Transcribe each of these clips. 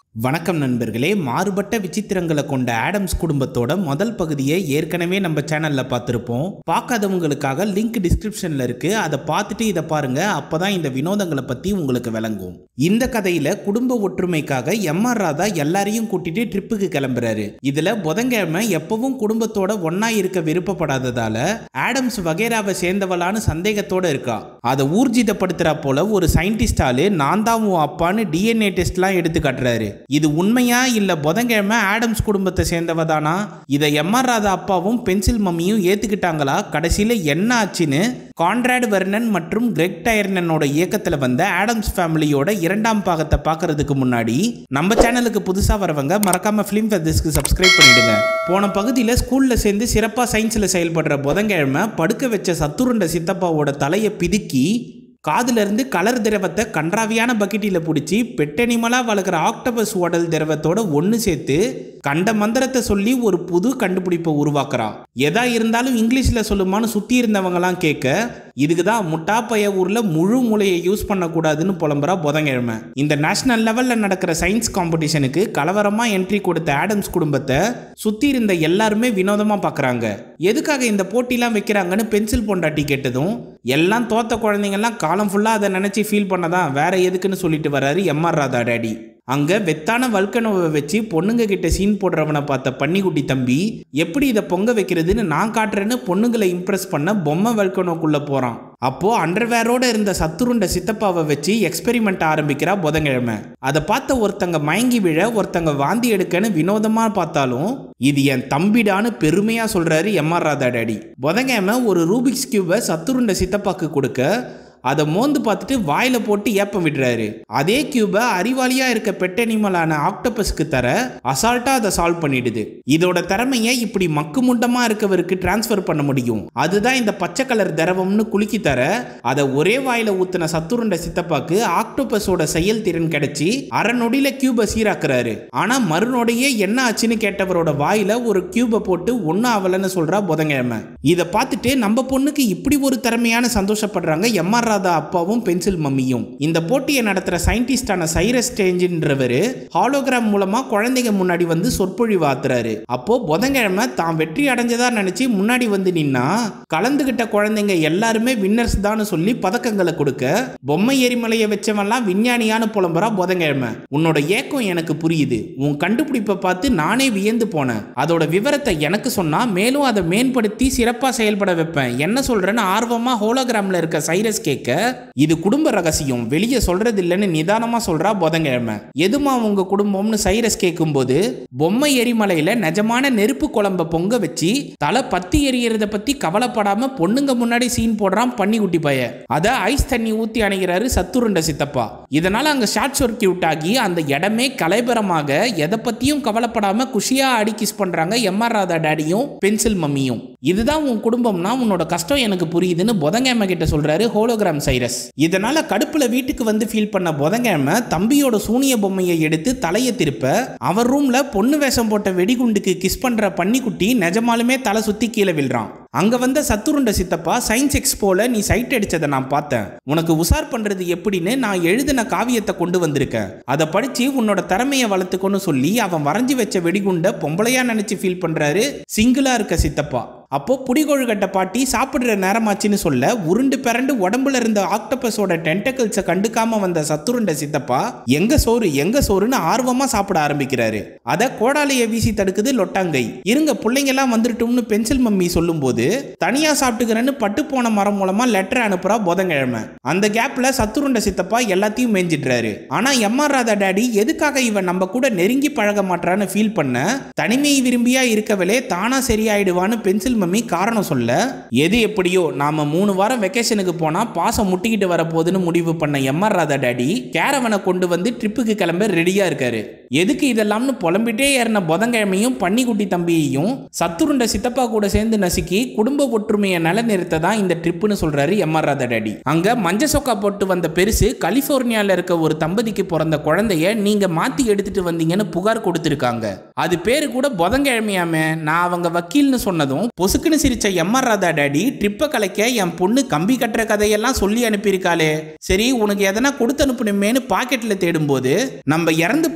வணக்கம் நண்பர்களே மாறுபட்ட விசித்திரங்களை கொண்ட ஆடம்ஸ் குடும்பத்தோட முதல் பகுதியை ஏற்கனவே நம்ம சேனல்ல பார்த்துருப்போம் பார்க்காதவங்களுக்காக லிங்க் டிஸ்கிரிப்ஷன்ல இருக்கு அதை பார்த்துட்டு இதை பாருங்க அப்பதான் இந்த வினோதங்களை பத்தி உங்களுக்கு விளங்கும் இந்த கதையில குடும்ப ஒற்றுமைக்காக எம் ஆர் ராதா எல்லாரையும் கூட்டிட்டு ட்ரிப்புக்கு கிளம்புறாரு இதுல புதன்கிழமை எப்பவும் குடும்பத்தோட ஒண்ணா இருக்க விருப்பப்படாததால ஆடம்ஸ் வகைராவை சேர்ந்தவளான்னு சந்தேகத்தோட இருக்கா அதை ஊர்ஜிதப்படுத்துறா போல ஒரு சயின்டிஸ்ட் ஆளு நான் தான் உன் அப்பான்னு டிஎன்ஏ டெஸ்ட்லாம் எடுத்து காட்டுறாரு இது உண்மையா இல்ல புதன்கிழமை ஆடம்ஸ் குடும்பத்தை சேர்ந்தவ தானா இதை எம்ஆர் ராதா அப்பாவும் பென்சில் மம்மியும் ஏத்துக்கிட்டாங்களா கடைசியில என்ன ஆச்சுன்னு கான்ராட் வெர்னன் மற்றும் கிரெக் டயர்னனோட இயக்கத்துல வந்த ஆடம்ஸ் ஃபேமிலியோட இரண்டாம் பாகத்தை பார்க்கறதுக்கு முன்னாடி நம்ம சேனலுக்கு புதுசா வரவங்க மறக்காம ஃபிலிம் ஃபெதர்ஸ்க்கு சப்ஸ்கிரைப் பண்ணிடுங்க போன பகுதியில் ஸ்கூல்ல சேர்ந்து சிறப்பா சயின்ஸ்ல செயல்படுற புதன்கிழமை படுக்க வச்ச சத்துருண்ட சித்தப்பாவோட தலையை பிதுக்கி காதுல இருந்து கலர் திரவத்தை கன்றாவியான பக்கெட்டில் பிடிச்சி பெட்டனிமலாக வளர்க்குற ஆக்டபஸ் உடல் திரவத்தோட ஒன்று சேர்த்து கண்ட மந்திரத்தை சொல்லி ஒரு புது கண்டுபிடிப்பை உருவாக்குறா எதா இருந்தாலும் இங்கிலீஷில் சொல்லுமான்னு சுற்றி இருந்தவங்கலாம் கேட்க இதுக்கு தான் முட்டாப்பைய ஊரில் முழு மூளையை யூஸ் பண்ணக்கூடாதுன்னு புலம்புறா புதன்கிழமை இந்த நேஷனல் லெவலில் நடக்கிற சயின்ஸ் காம்படிஷனுக்கு கலவரமாக என்ட்ரி கொடுத்த ஆடம்ஸ் குடும்பத்தை சுற்றி இருந்த எல்லாருமே வினோதமாக பார்க்குறாங்க எதுக்காக இந்த போட்டிலாம் வைக்கிறாங்கன்னு பென்சில் பொண்டாட்டி கேட்டதும் எல்லாம் தோத்த குழந்தைங்கெல்லாம் காலம் ஃபுல்லாக அதை நினச்சி ஃபீல் பண்ணதான் வேற எதுக்குன்னு சொல்லிட்டு வராரு எம்ஆர் ராதா டேடி அங்கே வெத்தான வல்கனோவை வச்சு பொண்ணுங்க கிட்ட சீன் போடுறவனை பார்த்த பன்னிக்குட்டி தம்பி எப்படி இதை பொங்க வைக்கிறதுன்னு நான் காட்டுறேன்னு பொண்ணுங்களை இம்ப்ரெஸ் பண்ண பொம்மை வல்கனோக்குள்ளே போகிறான் அப்போ அண்டர்வேரோட இருந்த சத்துருண்ட சித்தப்பாவை வச்சு எக்ஸ்பெரிமெண்ட் ஆரம்பிக்கிறா புதன்கிழமை அதை பார்த்த ஒருத்தங்க மயங்கி விழ ஒருத்தங்க வாந்தி எடுக்கன்னு வினோதமா பார்த்தாலும் இது என் தம்பிடான்னு பெருமையா சொல்றாரு எம்ஆர் ராதா டேடி புதன்கிழமை ஒரு ரூபிக்ஸ் கியூபை சத்துருண்ட சித்தப்பாக்கு கொடுக்க அதை மோந்து பார்த்துட்டு வாயில போட்டு ஏப்பம் விடுறாரு அதே கியூபை அறிவாளியா இருக்க பெட் அனிமலான ஆக்டோபஸ்க்கு தர அசால்ட்டா அதை சால்வ் பண்ணிடுது இதோட திறமையை இப்படி மக்கு முண்டமா இருக்கவருக்கு டிரான்ஸ்ஃபர் பண்ண முடியும் அதுதான் இந்த பச்சை கலர் திரவம்னு குலுக்கி தர அதை ஒரே வாயில ஊத்துன சத்துருண்ட சித்தப்பாக்கு ஆக்டோபஸோட செயல்திறன் கிடைச்சி அரை நொடியில கியூபை சீராக்குறாரு ஆனா மறுநொடியே என்ன ஆச்சுன்னு கேட்டவரோட வாயில ஒரு கியூபை போட்டு ஒன்னும் ஆகலன்னு சொல்றா புதன்கிழமை இதை பார்த்துட்டு நம்ம பொண்ணுக்கு இப்படி ஒரு திறமையான சந்தோஷப்படுறாங்க எம்ஆர் ராதா அப்பாவும் பென்சில் மம்மியும் இந்த போட்டியை நடத்துற சயின்டிஸ்டான சைரஸ் ஸ்டேஞ்சின்றவர் ஹாலோகிராம் மூலமா குழந்தைங்க முன்னாடி வந்து சொற்பொழிவு ஆத்துறாரு அப்போ புதன்கிழமை தான் வெற்றி அடைஞ்சதா நினைச்சு முன்னாடி வந்து நின்னா கலந்துகிட்ட குழந்தைங்க எல்லாருமே வின்னர்ஸ் தான் சொல்லி பதக்கங்களை கொடுக்க பொம்மை எரிமலையை வச்சவன்லாம் விஞ்ஞானியான புலம்புறா புதன்கிழமை உன்னோட ஏக்கம் எனக்கு புரியுது உன் கண்டுபிடிப்பை பார்த்து நானே வியந்து போனேன் அதோட விவரத்தை எனக்கு சொன்னா மேலும் அதை மேம்படுத்தி சிறப்பா செயல்பட வைப்பேன் என்ன சொல்றேன்னு ஆர்வமா ஹோலோகிராம்ல இருக்க சைரஸ் கேட்க இது குடும்ப ரகசியம் வெளியே சொல்றது இல்லைன்னு நிதானமா சொல்றா புதன்கிழமை எதுமா உங்க குடும்பம்னு சைரஸ் கேட்கும்போது பொம்மை எரிமலையில நிஜமான நெருப்பு குழம்ப பொங்க வச்சு தலை பத்தி எரியறத பத்தி கவலைப்படாம பொண்ணுங்க முன்னாடி சீன் போடுறான் பண்ணி குட்டி பைய அத ஐஸ் தண்ணி ஊத்தி அணைகிறாரு சத்துருண்ட சித்தப்பா இதனால அங்க ஷார்ட் சர்க்கியூட் ஆகி அந்த இடமே கலைபரமாக எதை பத்தியும் கவலைப்படாம குஷியா அடி கிஸ் பண்றாங்க எம்ஆர் ராதா டேடியும் பென்சில் மம்மியும் இதுதான் உன் குடும்பம்னா உன்னோட கஷ்டம் எனக்கு புரியுதுன்னு புதன்கிழமை கிட்ட சொல்றாரு ஹோலோகிராம் சைரஸ் இதனால கடுப்புல வீட்டுக்கு வந்து ஃபீல் பண்ண புதன்கிழமை தம்பியோட சூனிய பொம்மையை எடுத்து தலையை திருப்ப அவர் ரூம்ல பொண்ணு வேஷம் போட்ட வெடிகுண்டுக்கு கிஸ் பண்ற பன்னிக்குட்டி நிஜமாலுமே தலை சுத்தி கீழே விழுறான் அங்க வந்த சத்துருண்ட சித்தப்பா சயின்ஸ் எக்ஸ்போல நீ சைட் அடிச்சதை நான் பார்த்தேன் உனக்கு உசார் பண்றது எப்படின்னு நான் எழுதின காவியத்தை கொண்டு வந்திருக்கேன் அதை படிச்சு உன்னோட திறமையை வளர்த்துக்கோன்னு சொல்லி அவன் வரைஞ்சி வச்ச வெடிகுண்டை பொம்பளையா நினைச்சு ஃபீல் பண்றாரு சிங்கிளா இருக்க சித்தப்பா அப்போ புடிகொழுகட்ட பாட்டி சாப்பிடுற நேரமாச்சுன்னு சொல்ல உருண்டு பிறண்டு உடம்புல இருந்த ஆக்டோபஸோட டென்டக்கிள்ஸை கண்டுக்காம வந்த சத்துருண்ட சித்தப்பா எங்க சோறு எங்க சோறுன்னு ஆர்வமா சாப்பிட ஆரம்பிக்கிறாரு அத கோடாலியை வீசி தடுக்குது லொட்டாங்கை இருங்க பிள்ளைங்க எல்லாம் வந்துருட்டும்னு பென்சில் மம்மி சொல்லும்போது தனியா சாப்பிட்டுக்கிறேன்னு பட்டு போன மரம் மூலமா லெட்டர் அனுப்புறா புதன்கிழமை அந்த கேப்ல சத்துருண்ட சித்தப்பா எல்லாத்தையும் மேஞ்சிடுறாரு ஆனா எம்ஆர் ராதா டேடி எதுக்காக இவன் நம்ம கூட நெருங்கி பழக மாட்டான்னு ஃபீல் பண்ண தனிமை விரும்பியா இருக்கவளே தானா சரியாயிடுவான்னு பென்சில் மம்மி காரணம் சொல்ல எது எப்படியோ நாம மூணு வாரம் வெக்கேஷனுக்கு போனா பாசம் முட்டிக்கிட்டு வர போகுதுன்னு முடிவு பண்ண எம்ஆர் ராதா டேடி கேரவனை கொண்டு வந்து ட்ரிப்புக்கு கிளம்ப ரெடியா இருக்காரு எதுக்கு இதெல்லாம்னு புலம்பிட்டே ஏறின புதன்கிழமையும் பன்னிக்குட்டி தம்பியையும் சத்துருண்ட சித்தப்பா கூட சேர்ந்து நசுக்கி குடும்ப ஒற்றுமையை நிலைநிறுத்த தான் இந்த ட்ரிப்புன்னு சொல்றாரு எம்ஆர் ராதா டேடி அங்க மஞ்ச சொக்கா போட்டு வந்த பெருசு கலிபோர்னியால இருக்க ஒரு தம்பதிக்கு பிறந்த குழந்தைய நீங்க மாத்தி எடுத்துட்டு வந்தீங்கன்னு புகார் கொடுத்திருக்காங்க அது பேரு கூட புதன்கிழமையாமே நான் அவங்க வக்கீல்னு சொன்னதும் பொசுக்குன்னு சிரிச்ச எம்ஆர் ராதா டேடி ட்ரிப்பை கலைக்க என் பொண்ணு கம்பி கட்டுற கதையெல்லாம் சொல்லி அனுப்பியிருக்காளே சரி உனக்கு எதனா கொடுத்து அனுப்பணுமேனு பாக்கெட்ல தேடும்போது நம்ம இறந்து போன மாமா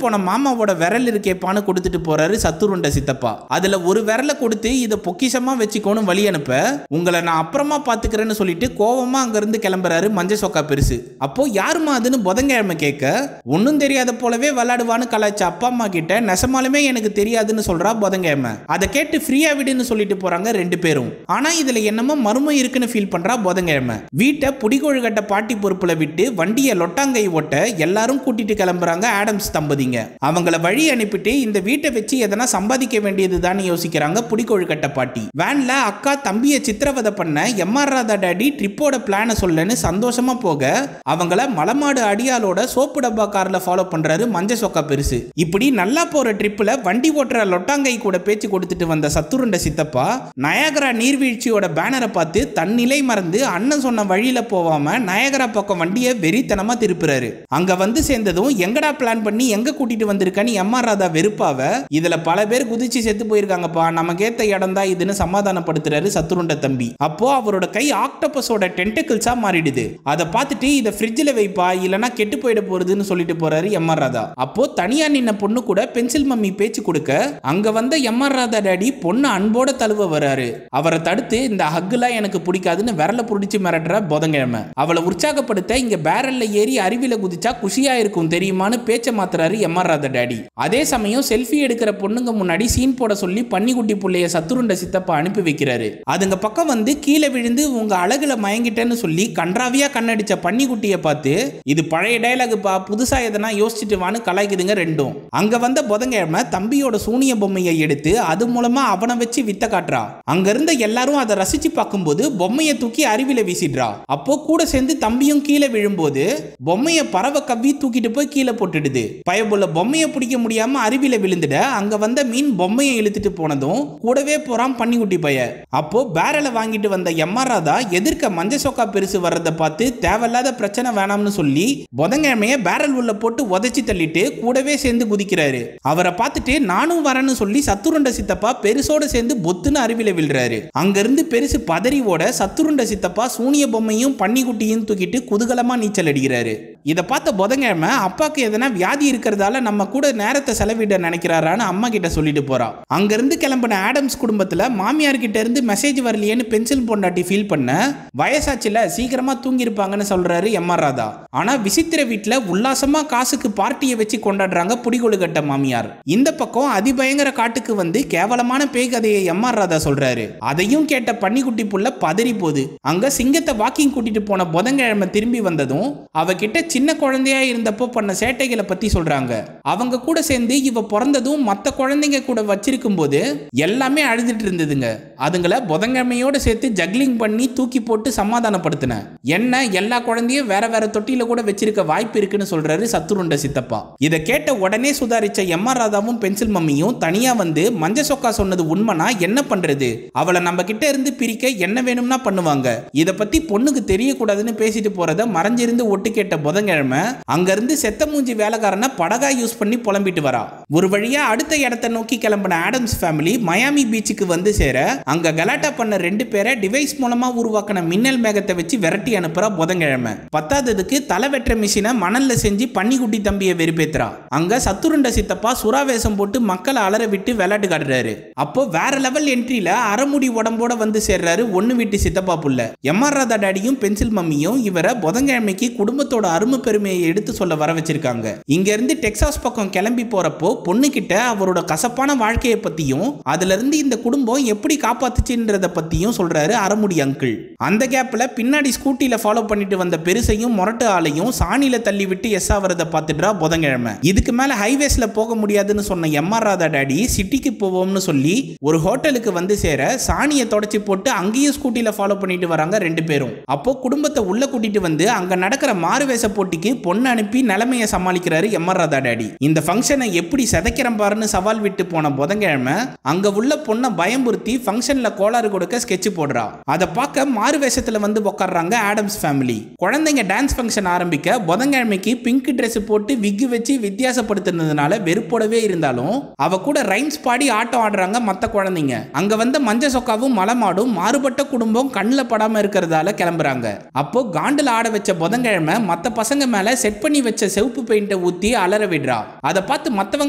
மாமாவோட விரல் இருக்கேப்பான்னு கொடுத்துட்டு போறாரு சத்துருண்ட சித்தப்பா அதுல ஒரு விரலை கொடுத்து இதை பொக்கிஷமா வச்சுக்கோன்னு வழி அனுப்ப உங்களை நான் அப்புறமா பாத்துக்கிறேன்னு சொல்லிட்டு கோவமா அங்க இருந்து கிளம்புறாரு மஞ்ச சொக்கா பெருசு அப்போ யாருமா அதுன்னு புதன்கிழமை கேட்க ஒன்னும் தெரியாத போலவே விளையாடுவான்னு கலாய்ச்ச அப்பா அம்மா கிட்ட நெசமாலுமே எனக்கு தெரியாதுன்னு சொல்றா புதன்கிழமை அதை கேட்டு ஃப்ரீயா விடுன்னு சொல்லிட்டு போறாங்க ரெண்டு பேரும் ஆனா இதுல என்னமோ மர்மம் இருக்குன்னு ஃபீல் பண்றா புதன்கிழமை வீட்டை புடிகொழுகட்ட பாட்டி பொறுப்புல விட்டு வண்டியை லொட்டாங்கை ஓட்ட எல்லாரும் கூட்டிட்டு கிளம்புறாங்க ஆடம்ஸ் தம்பதிங்க அவங்கள வழி அனுப்பிட்டு இந்த வீட்டை வச்சு எதனா சம்பாதிக்க வேண்டியதுதான் யோசிக்கிறாங்க புடிகொழுகட்ட பாட்டி வேன்ல அக்கா தம்பியை சித்திரவதை பண்ண எம்ஆர் ராதா டாடி ட்ரிப்போட பிளானை சொல்லன்னு சந்தோஷமா போக அவங்கள மலமாடு அடியாலோட சோப்பு டப்பா கார்ல ஃபாலோ பண்றாரு மஞ்ச சொக்கா பெருசு இப்படி நல்லா போற ட்ரிப்ல வண்டி ஓட்டுற லொட்டாங்கை கூட பேச்சு கொடுத்துட்டு வந்த சத்துருண்ட சித்தப்பா நயாகரா நீர்வீழ்ச்சியோட பேனரை பார்த்து தன் நிலை மறந்து அண்ணன் சொன்ன வழியில போவாம நயகரா பக்கம் வண்டியை வெறித்தனமா திருப்புறாரு அங்க வந்து சேர்ந்ததும் எங்கடா பிளான் பண்ணி எங்க கூட்டிட்டு வந்திருக்கன்னு எம்ஆர் ராதா வெறுப்பாவ இதுல பல பேர் குதிச்சு செத்து போயிருக்காங்கப்பா நமக்கேத்த இடம் தான் இதுன்னு சமாதானப்படுத்துறாரு சத்துருண்ட தம்பி அப்போ அவரோட கை ஆக்டோபஸோட டென்டக்கிள்ஸா மாறிடுது அதை பார்த்துட்டு இதை ஃப்ரிட்ஜில் வைப்பா இல்லனா கெட்டு போயிட போறதுன்னு சொல்லிட்டு போறாரு எம்ஆர் ராதா அப்போ தனியா நின்ன பொண்ணு கூட பென்சில் மம்மி பேச்சு கொடுக்க அங்க வந்த எம்ஆர் ராதா டாடி பொண்ணு அன்போட தழுவ வராரு அவரை தடுத்து இந்த ஹக்குலாம் எனக்கு பிடிக்காதுன்னு விரல புடிச்சு மிரட்டுற புதன்கிழமை அவளை உற்சாகப்படுத்த இங்க பேரல்ல ஏறி அருவில குதிச்சா குஷியா இருக்கும் தெரியுமான்னு பேச்ச மாத்துறாரு எம்ஆர் ராதா டாடி அதே சமயம் செல்ஃபி எடுக்கிற பொண்ணுங்க முன்னாடி சீன் போட சொல்லி பன்னிக்குட்டி புள்ளைய சத்துருண்ட சித்தப்பா அனுப்பி வைக்கிறாரு அதுங்க பக்கம் வந்து கீழே விழுந்து உங்க அழகுல மயங்கிட்டேன்னு சொல்லி கன்றாவியா கண்ணடிச்ச பன்னிக்குட்டியை பார்த்து இது பழைய டயலாகுப்பா புதுசா எதனா யோசிச்சுட்டு வான்னு கலாய்க்குதுங்க ரெண்டும் அங்க வந்த புதன்கிழமை தம்பியோட சூனிய பொம்மையை எடுத்து அது மூலமா அவனை வச்சு வித்த காட்டுறா அங்க இருந்த எல்லாரும் அதை ரசிச்சு பார்க்கும்போது பொம்மையை தூக்கி அருவில வீசிடுறா அப்போ கூட சேர்ந்து தம்பியும் கீழே விழும்போது பொம்மையை பறவை கவ்வி தூக்கிட்டு போய் கீழே போட்டுடுது பயபுள்ள பொம்மையை பிடிக்க முடியாம அருவில விழுந்துட அங்க வந்த மீன் பொம்மையை இழுத்துட்டு போனதும் கூடவே போறான் பன்னிக்குட்டி பைய அப்போ பேரலை வாங்கிட்டு வந்த எம்ஆர் ராதா எதிர்க்க மஞ்ச சொக்கா பெருசு வர்றதை பார்த்து தேவையில்லாத பிரச்சனை வேணாம்னு சொல்லி புதன்கிழமைய பேரல் உள்ள போட்டு உதைச்சி தள்ளிட்டு கூடவே சேர்ந்து குதிக்கிறாரு அவரை பார்த்துட்டு நானும் வரேன்னு சொல்லி சத்துருண்ட சித்தப்பா பெருசோட சேர்ந்து பொத்துன்னு அருவில விழுறாரு அங்கிருந்து பெருசு பதறி ஓட சத்துருண்ட சித்தப்பா சூனிய பொம்மையும் பன்னிக்குட்டியும் தூக்கிட்டு குதூகலமா நீச்சல் அடிக்கிறாரு இதை பார்த்த புதன்கிழமை அப்பாக்கு எதனா வியாதி இருக்கிறதால நம்ம கூட நேரத்தை செலவிட நினைக்கிறாரான்னு அம்மா கிட்ட சொல்லிட்டு போறா அங்கிருந்து கிளம்பின ஆடம்ஸ் குடும்பத்துல மாமியார் கிட்ட இருந்து மெசேஜ் வரலையேன்னு பென்சில் பொண்டாட்டி ஃபீல் பண்ண வயசாச்சுல சீக்கிரமா தூங்கி இருப்பாங்கன்னு சொல்றாரு எம்ஆர் ராதா ஆனா விசித்திர வீட்டுல உல்லாசமா காசுக்கு பார்ட்டியை வச்சு கொண்டாடுறாங்க புடிகொழுகட்ட மாமியார் இந்த பக்கம் அதிபயங்கர காட்டுக்கு வந்து கேவலமான பேய் கதையை எம்ஆர் ராதா சொல்றாரு அதையும் கேட்ட பன்னிக்குட்டி புள்ள பதறி போகுது அங்க சிங்கத்தை வாக்கிங் கூட்டிட்டு போன புதன்கிழமை திரும்பி வந்ததும் அவகிட்ட சின்ன குழந்தையா இருந்தப்போ பண்ண சேட்டைகளை பத்தி சொல்றாங்க அவங்க கூட சேர்ந்து இவ பிறந்ததும் மத்த குழந்தைங்க கூட வச்சிருக்கும் போது எல்லாமே அழுதுட்டு இருந்ததுங்க அதுங்கள புதன்கிழமையோட சேர்த்து ஜக்லிங் பண்ணி தூக்கி போட்டு சமாதானப்படுத்தின என்ன எல்லா குழந்தையும் வேற வேற தொட்டியில கூட வச்சிருக்க வாய்ப்பு இருக்குன்னு சொல்றாரு சத்துருண்ட சித்தப்பா இதை கேட்ட உடனே சுதாரிச்ச எம் ஆர் ராதாவும் பென்சில் மம்மியும் தனியா வந்து மஞ்ச சொக்கா சொன்னது உண்மைனா என்ன பண்றது அவளை நம்ம கிட்ட இருந்து பிரிக்க என்ன வேணும்னா பண்ணுவாங்க இத பத்தி பொண்ணுக்கு தெரியக்கூடாதுன்னு பேசிட்டு போறத மறைஞ்சிருந்து ஒட்டு கேட்ட புதன்கிழமை அங்க இருந்து செத்த மூஞ்சி வேலைக்காரனை படகா யூஸ் பண்ணி புலம்பிட்டு வரா ஒரு வழியா அடுத்த இடத்தை நோக்கி கிளம்பின ஆடம்ஸ் ஃபேமிலி மயாமி பீச்சுக்கு வந்து சேர அங்க கலாட்டா பண்ண ரெண்டு பேரை டிவைஸ் மூலமா உருவாக்கின மின்னல் மேகத்தை வச்சு விரட்டி அனுப்புறா புதன்கிழமை பத்தாததுக்கு தலை வெட்டுற மிஷினை மணல்ல செஞ்சு பன்னிக்குட்டி தம்பியை வெறுப்பேத்துறா அங்க சத்துருண்ட சித்தப்பா சுறாவேசம் போட்டு மக்களை அலற விட்டு விளையாட்டு காட்டுறாரு அப்போ வேற லெவல் என்ட்ரியில அரைமுடி உடம்போட வந்து சேர்றாரு ஒன்னு வீட்டு சித்தப்பா புள்ள எம்ஆர் ராதா டாடியும் பென்சில் மம்மியும் இவரை புதன்கிழமைக்கு குடும்பத்தோட அருமை பெருமையை எடுத்து சொல்ல வர வச்சிருக்காங்க இங்க இருந்து டெக்சாஸ் பக்கம் கிளம்பி போறப்போ பொண்ணு கிட்ட அவரோட கசப்பான வாழ்க்கையை பத்தியும் அதுல இருந்து இந்த குடும்பம் எப்படி காப்பாத்துச்சுன்றத பத்தியும் சொல்றாரு அறமுடி அங்கிள் அந்த கேப்ல பின்னாடி ஸ்கூட்டில ஃபாலோ பண்ணிட்டு வந்த பெருசையும் முரட்டு ஆளையும் சாணியில தள்ளி விட்டு எஸ் ஆவறத பார்த்துட்டா புதன்கிழமை இதுக்கு மேல ஹைவேஸ்ல போக முடியாதுன்னு சொன்ன எம்ஆர் ராதா டாடி சிட்டிக்கு போவோம்னு சொல்லி ஒரு ஹோட்டலுக்கு வந்து சேர சாணியை தொடச்சி போட்டு அங்கேயும் ஸ்கூட்டில ஃபாலோ பண்ணிட்டு வராங்க ரெண்டு பேரும் அப்போ குடும்பத்தை உள்ள கூட்டிட்டு வந்து அங்க நடக்கிற மாறுவேஷ போட்டிக்கு பொண்ணு அனுப்பி நிலைமையை சமாளிக்கிறாரு எம்ஆர் ராதா டாடி இந்த ஃபங்க்ஷனை எப்படி சிதைக்கிறேன் பாருன்னு சவால் விட்டு போன புதன்கிழமை அங்க உள்ள பொண்ணை பயம்புறுத்தி ஃபங்க்ஷன்ல கோளாறு கொடுக்க ஸ்கெட்ச் போடுறா அதை பார்க்க மாறு வேஷத்துல வந்து உட்கார்றாங்க ஆடம்ஸ் ஃபேமிலி குழந்தைங்க டான்ஸ் ஃபங்க்ஷன் ஆரம்பிக்க புதன்கிழமைக்கு பிங்க் Dress போட்டு விக்கு வச்சு வித்தியாசப்படுத்தினதுனால வெறுப்போடவே இருந்தாலும் அவ கூட ரைம்ஸ் பாடி ஆட்டம் ஆடுறாங்க மத்த குழந்தைங்க அங்க வந்த மஞ்ச சொக்காவும் மலமாடும் மாறுபட்ட குடும்பம் கண்ணில் படாம இருக்கிறதால கிளம்புறாங்க அப்போ காண்டுல ஆட வச்ச புதன்கிழமை மத்த பசங்க மேல செட் பண்ணி வச்ச செவப்பு பெயிண்ட்டை ஊத்தி அலற விடுறா அதை பார்த்து மத்தவங்க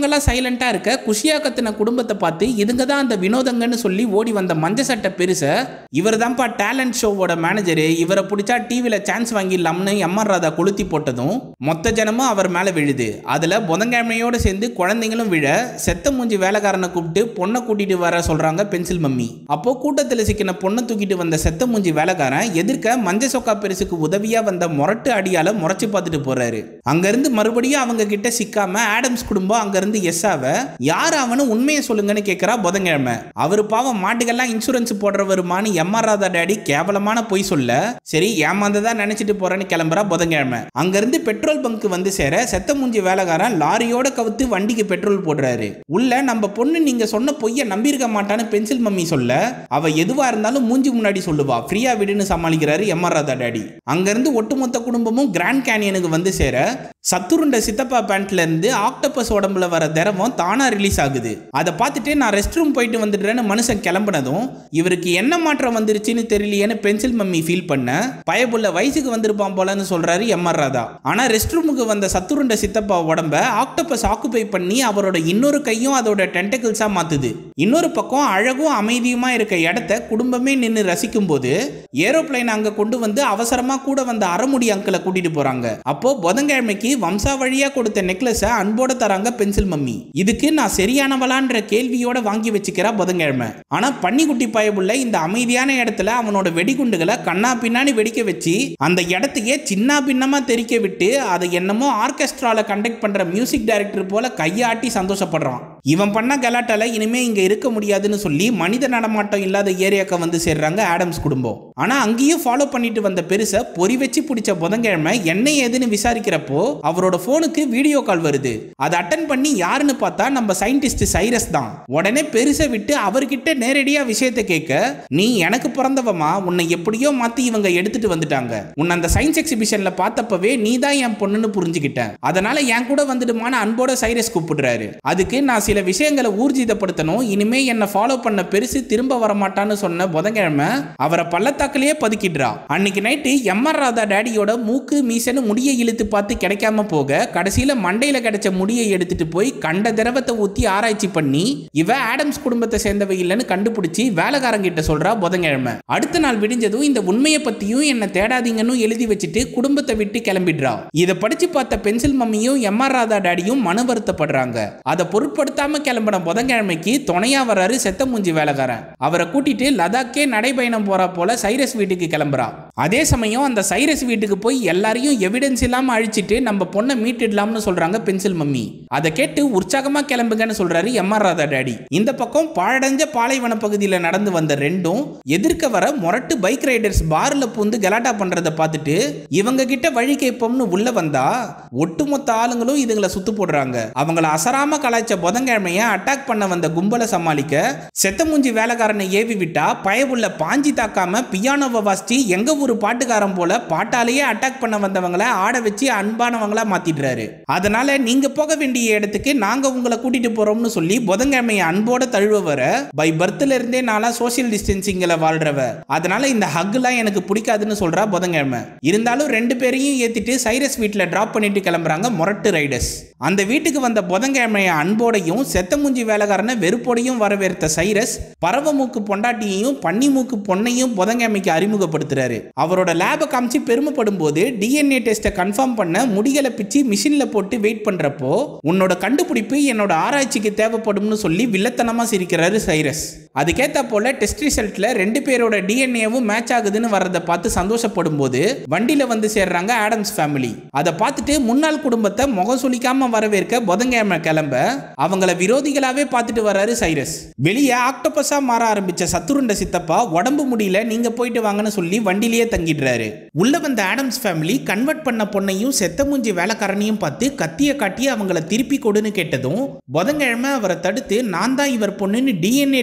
மத்தவங்கெல்லாம் சைலண்டா இருக்க குஷியா கத்துன குடும்பத்தை பார்த்து இதுங்க தான் அந்த வினோதங்கன்னு சொல்லி ஓடி வந்த மஞ்ச சட்டை பெருச இவர் தான்ப்பா டேலண்ட் ஷோவோட மேனேஜரு இவரை பிடிச்சா டிவியில சான்ஸ் வாங்கிடலாம்னு எம்ஆர் ராதா கொளுத்தி போட்டதும் மொத்த ஜனமும் அவர் மேல விழுது அதுல புதன்கிழமையோட சேர்ந்து குழந்தைங்களும் விழ செத்த மூஞ்சி வேலைக்காரனை கூப்பிட்டு பொண்ணை கூட்டிட்டு வர சொல்றாங்க பென்சில் மம்மி அப்போ கூட்டத்தில் சிக்கின பொண்ணை தூக்கிட்டு வந்த செத்த மூஞ்சி வேலைக்காரன் எதிர்க்க மஞ்ச சொக்கா பெருசுக்கு உதவியா வந்த முரட்டு அடியால முறைச்சு பார்த்துட்டு போறாரு அங்கிருந்து மறுபடியும் அவங்க கிட்ட சிக்காம ஆடம்ஸ் குடும்பம் அங்கிருந்து எஸ்ஸாவ யார் அவனு உண்மையை சொல்லுங்கன்னு கேட்கிறா புதன்கிழமை அவர் பாவம் மாட்டுக்கெல்லாம் இன்சூரன்ஸ் போடுறவருமான்னு எம்ஆர் ராதா டேடி கேவலமான பொய் சொல்ல சரி ஏமாந்ததா நினைச்சிட்டு போறேன்னு கிளம்புறா புதன்கிழமை அங்கிருந்து பெட்ரோல் பங்க் வந்து சேர செத்த மூஞ்சி வேலைக்காரன் லாரியோட கவுத்து வண்டிக்கு பெட்ரோல் போடுறாரு உள்ள நம்ம பொண்ணு நீங்க சொன்ன பொய்ய நம்பியிருக்க மாட்டான்னு பென்சில் மம்மி சொல்ல அவ எதுவா இருந்தாலும் மூஞ்சி முன்னாடி சொல்லுவா ஃப்ரீயா விடுன்னு சமாளிக்கிறாரு எம்ஆர் ராதா டேடி அங்கிருந்து ஒட்டுமொத்த குடும்பமும் கிராண்ட் கேனியனுக்கு வந்து சேர சத்துருண்ட சித்தப்பா பேண்ட்ல இருந்து ஆக்டோபஸ் உடம்புல வர திரவம் தானா ரிலீஸ் ஆகுது அதை பார்த்துட்டு நான் ரெஸ்ட் ரூம் போயிட்டு வந்துடுறேன்னு மனுஷன் கிளம்புனதும் இவருக்கு என்ன மாற்றம் வந்துருச்சுன்னு தெரியலையேன்னு பென்சில் மம்மி ஃபீல் பண்ண பயபுள்ள வயசுக்கு வந்திருப்பான் போலன்னு சொல்றாரு எம்ஆர் ராதா ஆனா ரெஸ்ட் ரூமுக்கு வந்த சத்துருண்ட சித்தப்பா உடம்ப ஆக்டோபஸ் ஆக்குபை பண்ணி அவரோட இன்னொரு கையும் அதோட டென்டக்கிள்ஸா மாத்துது இன்னொரு பக்கம் அழகும் அமைதியுமா இருக்க இடத்த குடும்பமே நின்று ரசிக்கும் போது ஏரோப்ளைன் அங்க கொண்டு வந்து அவசரமா கூட வந்த அறமுடி அங்கிளை கூட்டிட்டு போறாங்க அப்போ புதன்கிழமைக்கு வம்சா வழியா கொடுத்த நெக்லஸ அன்போட தராங்க பென்சில் மம்மி இதுக்கு நான் சரியானவளான்ற கேள்வியோட வாங்கி வச்சுக்கிறா புதன்கிழமை ஆனா பன்னிக்குட்டி பயபுள்ள இந்த அமைதியான இடத்துல அவனோட வெடிகுண்டுகளை கண்ணா பின்னாடி வெடிக்க வச்சு அந்த இடத்தையே சின்ன பின்னமா தெரிக்க விட்டு அதை என்னமோ ஆர்கெஸ்ட்ரால கண்டக்ட் பண்ற மியூசிக் டைரக்டர் போல கையாட்டி சந்தோஷப்படுறான் இவன் பண்ண கலாட்டால இனிமே இங்க இருக்க முடியாதுன்னு சொல்லி மனித நடமாட்டம் இல்லாத ஏரியாக்க வந்து சேர்றாங்க ஆடம்ஸ் குடும்பம் ஆனா அங்கேயும் ஃபாலோ பண்ணிட்டு வந்த பெருச பொறி வச்சு பிடிச்ச புதன்கிழமை என்ன ஏதுன்னு விசாரிக்கிறப்போ அவரோட போனுக்கு வீடியோ கால் வருது அதை அட்டன் பண்ணி யாருன்னு பார்த்தா நம்ம சயின்டிஸ்ட் சைரஸ் தான் உடனே பெருசை விட்டு அவர்கிட்ட நேரடியா விஷயத்தை கேட்க நீ எனக்கு பிறந்தவமா உன்னை எப்படியோ மாத்தி இவங்க எடுத்துட்டு வந்துட்டாங்க உன்னை அந்த சயின்ஸ் எக்ஸிபிஷன்ல பார்த்தப்பவே நீ தான் என் பொண்ணுன்னு புரிஞ்சுக்கிட்டேன் அதனால என் கூட வந்துடுமான அன்போட சைரஸ் கூப்பிடுறாரு அதுக்கு நான் சில விஷயங்களை ஊர்ஜிதப்படுத்தணும் இனிமே என்னை ஃபாலோ பண்ண பெருசு திரும்ப வரமாட்டான்னு சொன்ன புதன்கிழமை அவரை பள்ளத்தாக்கிலேயே பதுக்கிடுறா அன்னைக்கு நைட்டு எம்ஆர் ராதா டேடியோட மூக்கு மீசன்னு முடியை இழுத்து பார்த்து கிடைக்காம போக கடைசியில மண்டையில கிடைச்ச முடியை எடுத்துட்டு போய் கண்ட திரவத்தை ஊத்தி ஆராய்ச்சி பண்ணி இவ ஆடம்ஸ் குடும்பத்தை சேர்ந்தவ இல்லைன்னு கண்டுபிடிச்சு வேலைக்காரங்கிட்ட சொல்றா புதன்கிழமை அடுத்த நாள் விடிஞ்சதும் இந்த உண்மையை பத்தியும் என்ன தேடாதீங்கன்னு எழுதி வச்சுட்டு குடும்பத்தை விட்டு கிளம்பிடுறா இதை படிச்சு பார்த்த பென்சில் மம்மியும் எம்ஆர் ராதா டேடியும் மன வருத்தப்படுறாங்க அதை பொருட்படுத்தாம கிளம்பின புதன்கிழமைக்கு துணையா வர்றாரு செத்த மூஞ்சி வேலைக்காரன் அவரை கூட்டிட்டு லதாக்கே நடைபயணம் போறா போல சைரஸ் வீட்டுக்கு கிளம்புறா அதே சமயம் அந்த சைரஸ் வீட்டுக்கு போய் எல்லாரையும் எவிடன்ஸ் இல்லாம அழிச்சிட்டு நம்ம பொண்ணை மீட்டிடலாம்னு சொல்றாங்க பென்சில் மம்மி அதை கேட்டு உற்சாகமா கிளம்புங்கன்னு சொல்றாரு எம்ஆர் ராதா டேடி இந்த பக்கம் பாழடைஞ்ச பாலைவன பகுதியில் நடந்து வந்த ரெண்டும் எதிர்க்க வர முரட்டு பைக் ரைடர்ஸ் பார்ல பூந்து கலாட்டா பண்றத பார்த்துட்டு இவங்க கிட்ட வழி கேட்போம்னு உள்ள வந்தா ஒட்டுமொத்த ஆளுங்களும் இதுங்களை சுத்து போடுறாங்க அவங்கள அசராம கலாய்ச்ச புதன்கிழமைய அட்டாக் பண்ண வந்த கும்பலை சமாளிக்க செத்த மூஞ்சி வேலைக்காரனை ஏவி விட்டா பயவுள்ள பாஞ்சி தாக்காம பியானோவை வாசிச்சு எங்க ஊர் பாட்டுக்காரன் போல பாட்டாலேயே அட்டாக் பண்ண வந்தவங்கள ஆட வச்சு அன்பானவங்களா மாத்திடுறாரு அதனால நீங்க போக வேண்டிய இடத்துக்கு நாங்க உங்களை கூட்டிட்டு போறோம்னு சொல்லி புதன்கிழமைய அன்போட தழுவ வர பை பர்த்ல இருந்தே நாளா சோசியல் டிஸ்டன்சிங்ல வாழ்றவ அதனால இந்த ஹக்லாம் எனக்கு பிடிக்காதுன்னு சொல்றா புதன்கிழமை இருந்தாலும் ரெண்டு பேரையும் ஏத்திட்டு சைரஸ் வீட்டில் டிராப் பண்ணிட்டு கிளம்புறாங்க முரட்டு ரைடர்ஸ் அந்த வீட்டுக்கு வந்த புதன்கிழமைய அன்போடையும் செத்த மூஞ்சி வேலைக்காரனை வெறுப்போடையும் வரவேற்ற சைரஸ் பறவை மூக்கு பொண்டாட்டியையும் பன்னி மூக்கு பொண்ணையும் புதன்கிழமைக்கு அறிமுகப்படுத்துறாரு அவரோட லேபை காமிச்சு பெருமைப்படும் போது டிஎன்ஏ டெஸ்ட்டை கன்ஃபார்ம் பண்ண முடிகளை பிச்சு மிஷின்ல போட்டு வெயிட் பண்றப்போ உன்னோட கண்டுபிடிப்பு என்னோட ஆராய்ச்சிக்கு தேவைப்படும்னு சொல்லி வில்லத்தனமா சிரிக்கிறாரு சைரஸ் அதுக்கேத்த போல டெஸ்ட் ரிசல்ட்ல ரெண்டு பேரோட டிஎன்ஏவும் மேட்ச் ஆகுதுன்னு வர்றதை பார்த்து சந்தோஷப்படும் போது வண்டியில வந்து சேர்றாங்க ஆடம்ஸ் ஃபேமிலி அதை பார்த்துட்டு முன்னாள் குடும்பத்தை முகம் சுளிக்காம வரவேற்க புதன்கிழமை கிளம்ப அவங்கள விரோதிகளாவே பார்த்துட்டு வர்றாரு சைரஸ் வெளியே ஆக்டோபஸா மாற ஆரம்பிச்ச சத்துருண்ட சித்தப்பா உடம்பு முடியல நீங்க போயிட்டு வாங்கன்னு சொல்லி வண்டிலேயே தங்கிடுறாரு உள்ள வந்த ஆடம்ஸ் ஃபேமிலி கன்வெர்ட் பண்ண பொண்ணையும் செத்த மூஞ்சி வேலைக்காரனையும் பார்த்து கத்திய காட்டி அவங்கள திருப்பி கொடுன்னு கேட்டதும் புதன்கிழமை அவரை தடுத்து நான் தான் இவர் பொண்ணுன்னு டிஎன்ஏ டெஸ்டே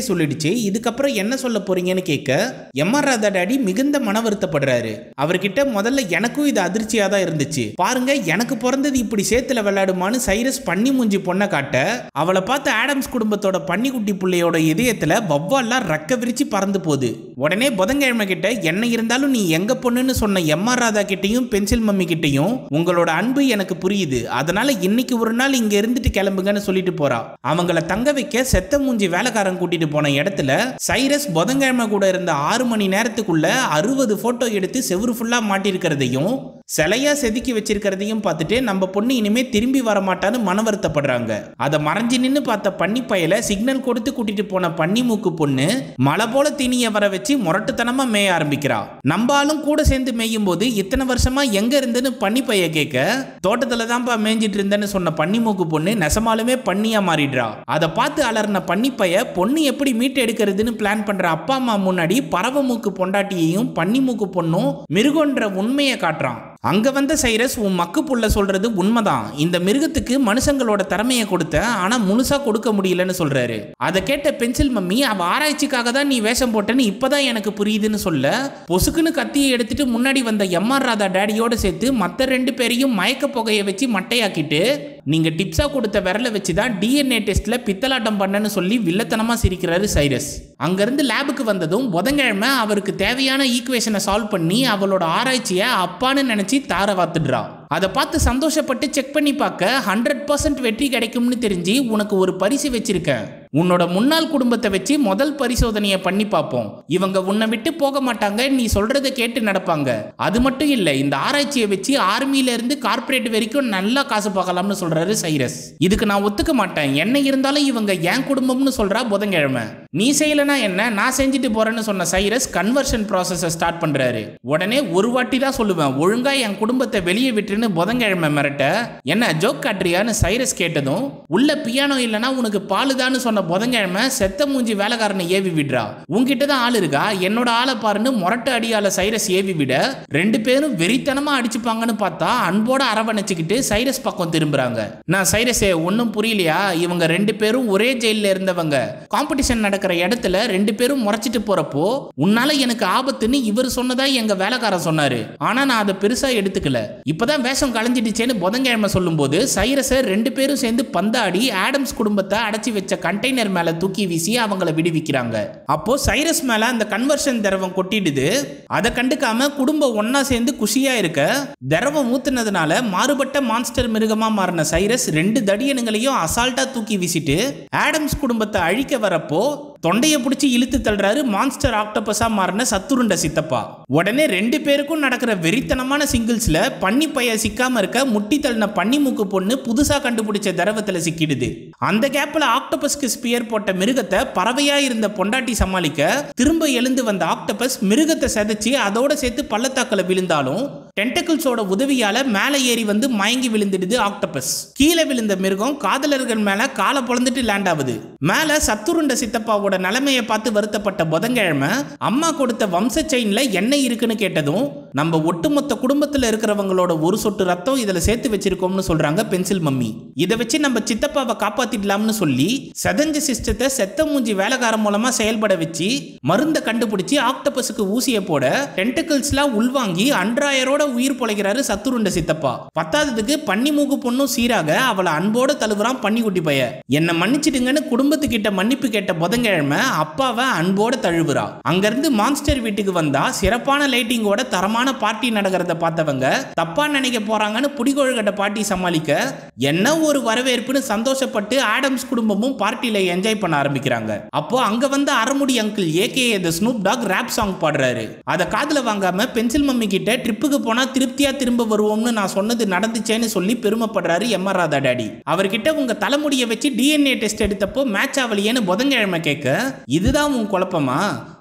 சொல்லிடுச்சு இதுக்கப்புறம் என்ன சொல்ல போறீங்கன்னு கேட்க எம்ஆர் ராதா டாடி மிகுந்த மன வருத்தப்படுறாரு அவர்கிட்ட முதல்ல எனக்கும் இது அதிர்ச்சியா தான் இருந்துச்சு பாருங்க எனக்கு பிறந்தது இப்படி சேத்துல விளையாடுமான்னு சைரஸ் பண்ணி மூஞ்சி பொண்ணை காட்ட அவளை பார்த்து ஆடம்ஸ் குடும்பத்தோட பன்னிக்குட்டி பிள்ளையோட இதயத்துல வவ்வால்லாம் ரெக்க விரிச்சு பறந்து போகுது உடனே புதன்கிழமை கிட்ட என்ன இருந்தாலும் நீ எங்க பொண்ணுன்னு சொன்ன எம்ஆர் ராதா கிட்டையும் பென்சில் மம்மி கிட்டையும் உங்களோட அன்பு எனக்கு புரியுது அதனால இன்னைக்கு ஒரு நாள் இங்க இருந்துட்டு கிளம்புங்கன்னு சொல்லிட்டு போறா அவங்கள தங்க வைக்க செத்த மூஞ்சி வேலைக்காரன் கூட்டிட்டு போன இடத்துல சைரஸ் புதன்கிழமை கூட இருந்த ஆறு மணி நேரத்துக்குள்ள அறுபது போட்டோ எடுத்து செவுரு ஃபுல்லா மாட்டியிருக்கிறதையும் சிலையா செதுக்கி வச்சிருக்கிறதையும் பார்த்துட்டு நம்ம பொண்ணு இனிமே திரும்பி வர மாட்டான்னு மன வருத்தப்படுறாங்க அதை மறைஞ்சு நின்னு பார்த்த பன்னி பயல சிக்னல் கொடுத்து கூட்டிட்டு போன பன்னி மூக்கு பொண்ணு மலை போல தீனிய வர வச்சு முரட்டுத்தனமா மேய ஆரம்பிக்கிறா நம்ம ஆளும் கூட சேர்ந்து மேயும் போது இத்தனை வருஷமா எங்க இருந்துன்னு பன்னி பைய கேட்க தோட்டத்துல தான்ப்பா மேய்ஞ்சிட்டு இருந்தேன்னு சொன்ன பன்னி மூக்கு பொண்ணு நெசமாலுமே பன்னியா மாறிடுறா அதை பார்த்து அலறின பன்னி பைய பொண்ணு எப்படி மீட்டு எடுக்கிறதுன்னு பிளான் பண்ற அப்பா அம்மா முன்னாடி பறவை மூக்கு பொண்டாட்டியையும் பன்னி மூக்கு பொண்ணும் மிருகன்ற உண்மையை காட்டுறான் அங்க வந்த சைரஸ் உன் மக்கு புள்ள சொல்றது உண்மைதான் இந்த மிருகத்துக்கு மனுஷங்களோட திறமையை கொடுத்த ஆனா முழுசா கொடுக்க முடியலன்னு சொல்றாரு அதை கேட்ட பென்சில் மம்மி அவ ஆராய்ச்சிக்காக தான் நீ வேஷம் போட்டேன்னு இப்பதான் எனக்கு புரியுதுன்னு சொல்ல பொசுக்குன்னு கத்தியை எடுத்துட்டு முன்னாடி வந்த எம்ஆர் ராதா டேடியோட சேர்த்து மத்த ரெண்டு பேரையும் மயக்க புகையை வச்சு மட்டையாக்கிட்டு நீங்க டிப்ஸா கொடுத்த விரலை வச்சு தான் டிஎன்ஏ டெஸ்ட்ல பித்தலாட்டம் பண்ணேன்னு சொல்லி வில்லத்தனமா சிரிக்கிறாரு சைரஸ் அங்கிருந்து லேபுக்கு வந்ததும் புதன்கிழமை அவருக்கு தேவையான ஈக்குவேஷனை சால்வ் பண்ணி அவளோட ஆராய்ச்சியை அப்பான்னு நினைச்சு தார வாத்துடுறா அதை பார்த்து சந்தோஷப்பட்டு செக் பண்ணி பார்க்க ஹண்ட்ரட் பர்சன்ட் வெற்றி கிடைக்கும்னு தெரிஞ்சு உனக்கு ஒரு பரிசு வச்சிருக்கேன் உன்னோட முன்னாள் குடும்பத்தை வச்சு முதல் பரிசோதனையை பண்ணி பார்ப்போம் இவங்க உன்னை விட்டு போக மாட்டாங்க நீ சொல்றதை கேட்டு நடப்பாங்க அது மட்டும் இல்லை இந்த ஆராய்ச்சியை வச்சு ஆர்மியில இருந்து கார்ப்பரேட் வரைக்கும் நல்லா காசு பார்க்கலாம்னு சொல்றாரு சைரஸ் இதுக்கு நான் ஒத்துக்க மாட்டேன் என்ன இருந்தாலும் இவங்க என் குடும்பம்னு சொல்றா புதன்கிழமை நீ செய்யலனா என்ன நான் செஞ்சுட்டு போறேன்னு சொன்ன சைரஸ் கன்வர்ஷன் ப்ராசஸை ஸ்டார்ட் பண்றாரு உடனே ஒரு வாட்டி தான் சொல்லுவேன் ஒழுங்கா என் குடும்பத்தை வெளியே விட்டுருன்னு புதன்கிழமை மிரட்ட என்ன ஜோக் காட்டுறியான்னு சைரஸ் கேட்டதும் உள்ள பியானோ இல்லைன்னா உனக்கு பாலுதான்னு சொன்ன புதன்கிழமை செத்த மூஞ்சி வேலைக்காரனை ஏவி விடுறா உன்கிட்ட தான் ஆள் இருக்கா என்னோட ஆளை பாருன்னு முரட்டு அடியால சைரஸ் ஏவி விட ரெண்டு பேரும் வெறித்தனமா அடிச்சுப்பாங்கன்னு பார்த்தா அன்போட அரவணைச்சுக்கிட்டு சைரஸ் பக்கம் திரும்புறாங்க நான் சைரஸே ஒன்றும் புரியலையா இவங்க ரெண்டு பேரும் ஒரே ஜெயிலில் இருந்தவங்க காம்படிஷன் நடக்கிற இடத்துல ரெண்டு பேரும் முறைச்சிட்டு போறப்போ உன்னால எனக்கு ஆபத்துன்னு இவர் சொன்னதா எங்க வேலைக்காரன் சொன்னாரு ஆனா நான் அதை பெருசா எடுத்துக்கல இப்பதான் வேஷம் களைஞ்சிடுச்சேன்னு புதன்கிழமை சொல்லும்போது சைரஸை ரெண்டு பேரும் சேர்ந்து பந்தாடி ஆடம்ஸ் குடும்பத்தை அடைச்சி வச்ச கண்டெய்னர் மேல தூக்கி வீசி அவங்கள விடுவிக்கிறாங்க அப்போ சைரஸ் மேல அந்த கன்வர்ஷன் திரவம் கொட்டிடுது அதை கண்டுக்காம குடும்பம் ஒண்ணா சேர்ந்து குஷியா இருக்க திரவம் ஊத்துனதுனால மாறுபட்ட மான்ஸ்டர் மிருகமா மாறின சைரஸ் ரெண்டு தடியனுங்களையும் அசால்ட்டா தூக்கி வீசிட்டு ஆடம்ஸ் குடும்பத்தை அழிக்க வரப்போ தொண்டையை பிடிச்சி இழுத்து தள்ளுறாரு மான்ஸ்டர் ஆக்டோபஸா மாறின சத்துருண்ட சித்தப்பா உடனே ரெண்டு பேருக்கும் நடக்கிற வெறித்தனமான சிங்கிள்ஸ்ல பன்னி பைய சிக்காம இருக்க முட்டி தள்ளின பன்னி மூக்கு பொண்ணு புதுசா கண்டுபிடிச்ச திரவத்துல சிக்கிடுது அந்த கேப்ல ஆக்டோபஸ்க்கு ஸ்பியர் போட்ட மிருகத்தை பறவையா இருந்த பொண்டாட்டி சமாளிக்க திரும்ப எழுந்து வந்த ஆக்டோபஸ் மிருகத்தை செதைச்சு அதோட சேர்த்து பள்ளத்தாக்குல விழுந்தாலும் டென்டக்கிள்ஸோட உதவியால மேலே ஏறி வந்து மயங்கி விழுந்துடுது ஆக்டோபஸ் கீழே விழுந்த மிருகம் காதலர்கள் மேல காலை பொழந்துட்டு லேண்ட் ஆகுது மேல சத்துருண்ட சித்தப்பாவோட நிலைமையை பார்த்து வருத்தப்பட்ட புதன்கிழமை அம்மா கொடுத்த வம்ச செயின்ல என்ன இருக்குன்னு கேட்டதும் நம்ம ஒட்டுமொத்த குடும்பத்துல இருக்கிறவங்களோட ஒரு சொட்டு ரத்தம் இதுல சேர்த்து வச்சிருக்கோம்னு சொல்றாங்க பென்சில் மம்மி இதை வச்சு நம்ம சித்தப்பாவை காப்பாத்திடலாம்னு சொல்லி செதஞ்ச சிஸ்டத்தை செத்த மூஞ்சி வேலைக்காரன் மூலமா செயல்பட வச்சு மருந்தை கண்டுபிடிச்சு ஆக்டோபஸுக்கு ஊசியை போட டென்டக்கிள்ஸ்லாம் உள்வாங்கி அன்றாயரோட உயிர் பொழைக்கிறாரு சத்துருண்ட சித்தப்பா பத்தாததுக்கு பன்னி மூக்கு பொண்ணும் சீராக அவளை அன்போட தழுவுறான் பன்னிக்குட்டி பைய என்னை மன்னிச்சிடுங்கன்னு குடும்பத்துக்கிட்ட மன்னிப்பு கேட்ட புதன்கிழமை அப்பாவை அன்போட தழுவுறா அங்கிருந்து மான்ஸ்டர் வீட்டுக்கு வந்தா சிறப்பான லைட்டிங்கோட தரமான பார்ட்டி நடக்கிறத பார்த்தவங்க தப்பா நினைக்க போறாங்கன்னு புடிகொழுகட்ட பார்ட்டி சமாளிக்க என்ன ஒரு வரவேற்புன்னு சந்தோஷப்பட்டு ஆடம்ஸ் குடும்பமும் பார்ட்டியில என்ஜாய் பண்ண ஆரம்பிக்கிறாங்க அப்போ அங்க வந்த அறமுடி uncle AK the Snoop Dogg rap song பாடுறாரு அதை காதுல வாங்காம பென்சில் மம்மி கிட்ட ட்ரிப்புக்கு போனா திருப்தியா திரும்ப வருவோம்னு நான் சொன்னது நடந்துச்சேன்னு சொல்லி பெருமைப்படுறாரு எம் ஆர் ராதா டாடி அவர்கிட்ட உங்க தலைமுடியை வச்சு டிஎன்ஏ டெஸ்ட் எடுத்தப்போ மேட்ச் ஆகலையேன்னு புதன்கிழமை கேட்க இதுதான் உன் குழப்பமா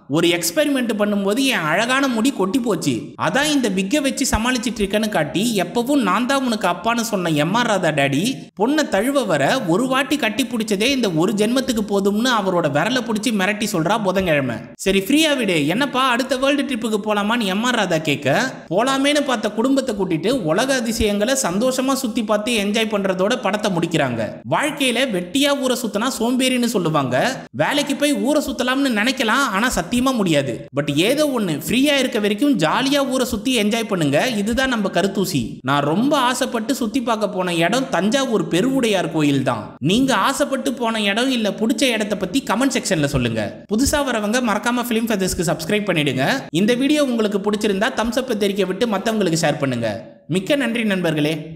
ஒரு எக்ஸ்பெரிமெண்ட் பண்ணும்போது என் அழகான முடி கொட்டி போச்சு அதான் இந்த விக்கை வச்சு சமாளிச்சிட்டு இருக்கேன்னு காட்டி எப்பவும் நான் தான் உனக்கு அப்பான்னு சொன்ன எம்ஆர் ராதா டாடி பொண்ணை தழுவ வர ஒரு வாட்டி கட்டி பிடிச்சதே இந்த ஒரு ஜென்மத்துக்கு போதும்னு அவரோட விரலை பிடிச்சி மிரட்டி சொல்றா புதன்கிழமை சரி ஃப்ரீயா விடு என்னப்பா அடுத்த வேர்ல்டு ட்ரிப்புக்கு போலாமான்னு எம்ஆர் ராதா கேட்க போலாமேன்னு பார்த்த குடும்பத்தை கூட்டிட்டு உலக அதிசயங்களை சந்தோஷமா சுத்தி பார்த்து என்ஜாய் பண்றதோட படத்தை முடிக்கிறாங்க வாழ்க்கையில வெட்டியா ஊரை சுத்தினா சோம்பேறின்னு சொல்லுவாங்க வேலைக்கு போய் ஊரை சுத்தலாம்னு நினைக்கலாம் ஆனா சத்தியமா முடியாது பட் ஏதோ ஒண்ணு ஃப்ரீயா இருக்க வரைக்கும் ஜாலியா ஊரை சுத்தி என்ஜாய் பண்ணுங்க இதுதான் நம்ம கருத்தூசி நான் ரொம்ப ஆசைப்பட்டு சுத்தி பார்க்க போன இடம் தஞ்சாவூர் பெருவுடையார் கோயில் தான் நீங்க ஆசைப்பட்டு போன இடம் இல்ல பிடிச்ச இடத்த பத்தி கமெண்ட் செக்ஷன்ல சொல்லுங்க புதுசா வரவங்க மறக்காம ஃபிலிம் ஃபெதர்ஸ்க்கு சப்ஸ்கிரைப் பண்ணிடுங்க இந்த வீடியோ உங்களுக்கு பிடிச்சிருந்தா தம்ஸ் அப் தெரிவிக்க விட்டு மத்தவங்களுக்கு ஷேர் பண்ணுங்க மிக்க நன்றி நண்பர்களே